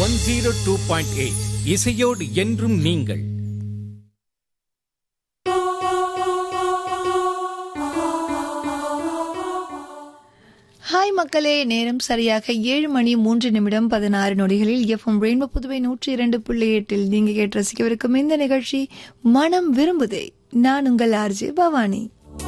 one zero two point eight இசையோடு என்றும் நீங்கள் ஹாய் மக்களே நேரம் சரியாக ஏழு மணி மூன்று நிமிடம் பதினாறு நொடிகளில் எஃப்எம் ரெயின்போ புதுவை நூற்றி இரண்டு புள்ளி எட்டில் நீங்க கேட்டு ரசிக்கவிருக்கும் இந்த நிகழ்ச்சி மனம் விரும்புதே நான் உங்கள் ஆர்ஜே பவானி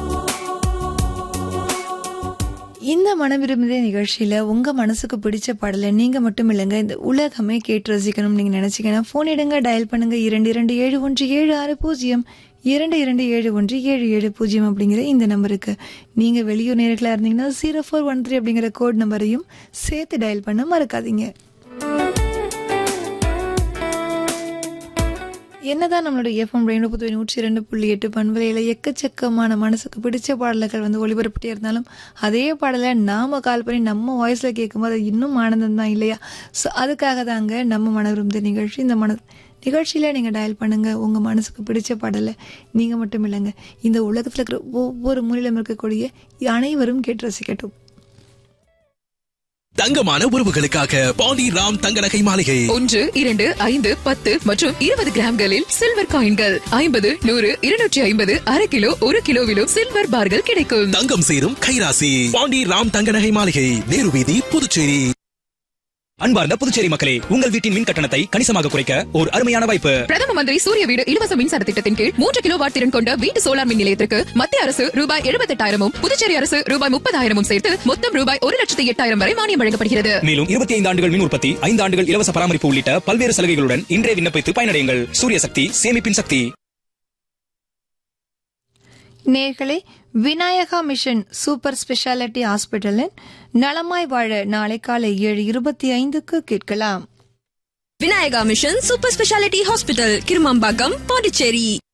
இந்த மனம் விரும்புதே நிகழ்ச்சியில உங்க மனசுக்கு பிடிச்ச பாடலை நீங்க மட்டும் இல்லைங்க இந்த உலகமே கேட்டு ரசிக்கணும் நீங்க நினைச்சீங்கன்னா போன் எடுங்க டயல் பண்ணுங்க இரண்டு இரண்டு ஏழு ஒன்று ஏழு ஆறு பூஜ்ஜியம் இரண்டு இரண்டு ஏழு ஒன்று ஏழு ஏழு பூஜ்ஜியம் அப்படிங்கிற இந்த நம்பருக்கு நீங்க வெளியூர் நேர்களா இருந்தீங்கன்னா ஜீரோ ஃபோர் ஒன் த்ரீ அப்படிங்கிற கோட் நம்பரையும் சேர்த்து டயல் பண்ண மறக்காதீங்க என்னதான் நம்மளோட எஃப்எம் ரெயின்போ புதுவை நூற்றி இரண்டு புள்ளி எட்டு பண்பலையில் எக்கச்சக்கமான மனசுக்கு பிடிச்ச பாடல்கள் வந்து ஒளிபரப்பிட்டே இருந்தாலும் அதே பாடலை நாம கால் பண்ணி நம்ம வாய்ஸில் கேட்கும்போது அது இன்னும் ஆனந்தம் தான் இல்லையா ஸோ அதுக்காக தாங்க நம்ம மனவிருந்த நிகழ்ச்சி இந்த மன நிகழ்ச்சியில் நீங்கள் டயல் பண்ணுங்க உங்கள் மனசுக்கு பிடிச்ச பாடலை நீங்கள் மட்டும் இல்லைங்க இந்த உலகத்தில் இருக்கிற ஒவ்வொரு மூலையிலும் இருக்கக்கூடிய அனைவரும் கேட்டு ரசிக்கட்டும் தங்கமான உறவுகளுக்காக பாண்டி ராம் தங்க நகை மாளிகை ஒன்று இரண்டு ஐந்து பத்து மற்றும் இருபது கிராம்களில் சில்வர் காயின்கள் ஐம்பது நூறு இருநூற்றி ஐம்பது அரை கிலோ ஒரு கிலோவிலும் சில்வர் பார்கள் கிடைக்கும் தங்கம் சேரும் கைராசி பாண்டி ராம் தங்க நகை மாளிகை நேரு வீதி புதுச்சேரி அன்பார்ந்த புதுச்சேரி மக்களே உங்கள் வீட்டின் மின் கட்டணத்தை கணிசமாக குறைக்க ஒரு அருமையான வாய்ப்பு பிரதம மந்திரி சூரிய வீடு இலவச மின்சார திட்டத்தின் கீழ் மூன்று கிலோ வாட் திறன் கொண்ட வீட்டு சோலார் மின் நிலையத்திற்கு மத்திய அரசு ரூபாய் எழுபத்தெட்டாயிரமும் புதுச்சேரி அரசு ரூபாய் முப்பதாயிரமும் சேர்த்து மொத்தம் ரூபாய் ஒரு லட்சத்தி எட்டாயிரம் வரை மானியம் வழங்கப்படுகிறது மேலும் இருபத்தி ஐந்து ஆண்டுகள் மின் உற்பத்தி ஐந்து ஆண்டுகள் இலவச பராமரிப்பு உள்ளிட்ட பல்வேறு சலுகைகளுடன் இன்றே விண்ணப்பித்து பயனடையுங்கள் சூரிய சக்தி சேமிப்பின் சக்தி நேர்களே விநாயகா மிஷன் சூப்பர் ஸ்பெஷாலிட்டி ஹாஸ்பிட்டலின் நலமாய் வாழ நாளை காலை ஏழு இருபத்தி ஐந்துக்கு கேட்கலாம் Vinayaka mission super speciality hospital Kirumampakkam Pondicherry